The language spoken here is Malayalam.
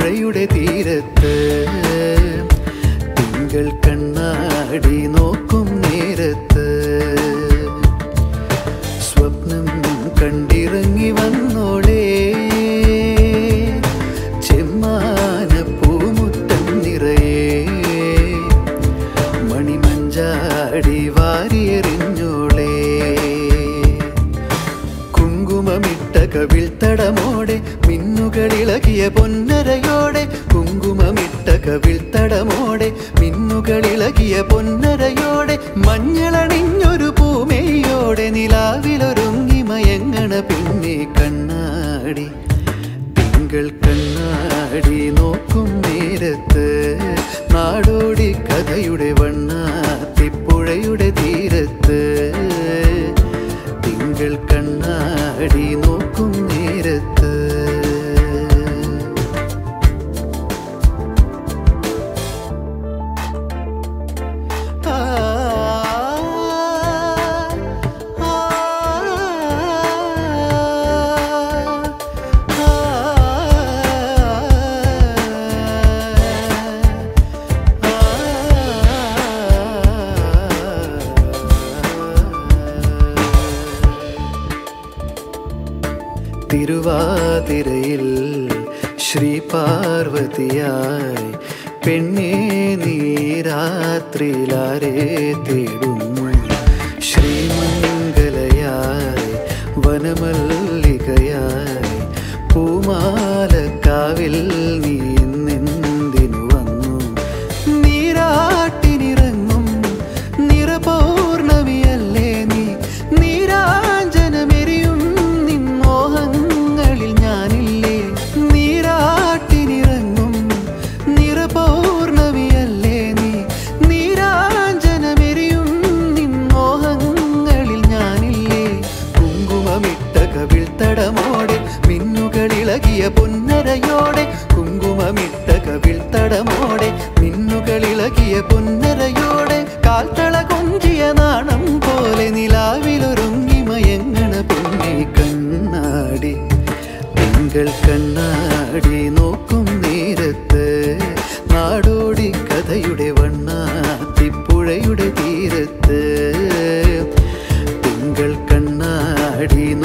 പുഴയുടെ തീരത്ത് തിങ്കൾ കണ്ണാടി നോക്കും നേരത്ത് സ്വപ്നം കണ്ടിറങ്ങി വന്നോളേ ചെമ്മാന പൂമുറ്റം നിറയെ മണിമഞ്ചാടി വാരിയെറിഞ്ഞോളേ കുങ്കുമമിട്ട കവിൾത്തടമോടെ മിന്നുകളിളകിയ പൊന്നരയോടെ കുങ്കുമമിട്ട കവിൾത്തടമോടെ മിന്നുകളിളകിയ പൊന്നരയോടെ മഞ്ഞളണിഞ്ഞൊരു പൂമേയോടെ നിലാവിലൊരുങ്ങി മയങ്ങണ പിന്നെ കണ്ണാടി തിങ്കൾ കണ്ണാടി നോക്കും നേരത്ത് നാടോടി കഥയുടെ വണ്ണാത്തിപ്പുഴയുടെ തീരത്ത് തിങ്കൾ കണ്ണാടി നോക്കും നേരത്ത് ആ ആ തിരുവാതിരയിൽ ശ്രീ പാർവതിയായി പെണ്ണേ നീരാത്രിയിലാരെ തേടുന്നു ശ്രീമംഗലയായി വനമല്ലികയായി പൂമാലക്കാവിൽ നീ നിന്ദിനു വന്നു നീരാട്ടിനിറങ്ങും നിറപൗർണമിയല്ലേ നീ നീരാഞ്ജനമെരിയും നിൻ മോഹങ്ങളിൽ ഞാനില്ലേ നീരാട്ടിനിറങ്ങും നിറപൗർണമിയല്ലേ നീ നീരാഞ്ജനമെരിയും നിൻ മോഹങ്ങളിൽ ഞാനില്ലേ കുങ്കുമമിട്ട കവിൾത്തടമോടെ മിന്നുകളിളകിയ പൊന്നരയോടെ കുങ്കുമമിട്ട കവിൾത്തടമോടെ മിന്നുകളിളകിയ പൊന്നരയോടെ കാൽത്തള കൊഞ്ചിയ നാണം പോലെ നിലാവിലൊരുങ്ങി മയങ്ങണ പൊന്നെ കണ്ണാടി തിങ്കൾ കണ്ണാടി നോക്കും നേരത്ത് നാടോടി കഥയുടെ വണ്ണാത്തിപ്പുഴയുടെ തീരത്ത് തിങ്കൾ കണ്ണാടി